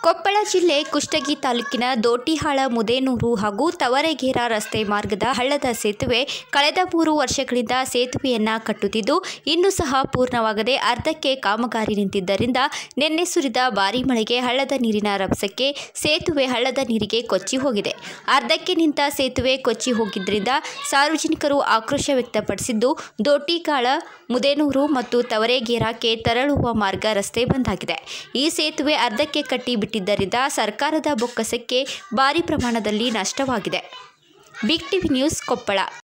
ಕೊಪ್ಪಳ ಜಿಲ್ಲೆ ಕುಷ್ಟಗಿ ತಾಲೂಕಿನ ದೋಟಿಹಾಳ ಮುದೇನೂರು ಹಾಗೂ ತವರಗೇರ ರಸ್ತೆ ಮಾರ್ಗದ ಹಳ್ಳದ ಸೇತುವೆ ಕಳೆದ ಮೂರು ವರ್ಷಗಳಿಂದ ಸೇತುವೆಯನ್ನ ಕಟ್ಟುತ್ತಿದ್ದು ಇನ್ನೂ ಸಹ ಪೂರ್ಣವಾಗದೆ ಅರ್ಧಕ್ಕೆ ಕಾಮಗಾರಿ ನಿಂತಿದ್ದರಿಂದ ನಿನ್ನೆ ಸುರಿದ ಭಾರೀ ಮಳೆಗೆ ಹಳ್ಳದ ನೀರಿನ ರಭಸಕ್ಕೆ ಸೇತುವೆ ಹಳ್ಳದ ನೀರಿಗೆ ಕೊಚ್ಚಿ ಹೋಗಿದೆ ಅರ್ಧಕ್ಕೆ ನಿಂತ ಸೇತುವೆ ಕೊಚ್ಚಿ ಹೋಗಿದ್ದರಿಂದ ಸಾರ್ವಜನಿಕರು ಆಕ್ರೋಶ ವ್ಯಕ್ತಪಡಿಸಿದ್ದು ದೋಟಿಗಾಳ ಮುದೇನೂರು ಮತ್ತು ತವರೇಗೇರಾಕ್ಕೆ ತೆರಳುವ ಮಾರ್ಗ ರಸ್ತೆ ಬಂದಾಗಿದೆ ಈ ಸೇತುವೆ ಅರ್ಧಕ್ಕೆ ಕಟ್ಟಿ ಬಿಟ್ಟಿದ್ದರಿಂದ ಸರ್ಕಾರದ ಬೊಕ್ಕಸಕ್ಕೆ ಭಾರಿ ಪ್ರಮಾಣದಲ್ಲಿ ನಷ್ಟವಾಗಿದೆ ಬಿಗ್ ಟಿವಿ ನ್ಯೂಸ್ ಕೊಪ್ಪಳ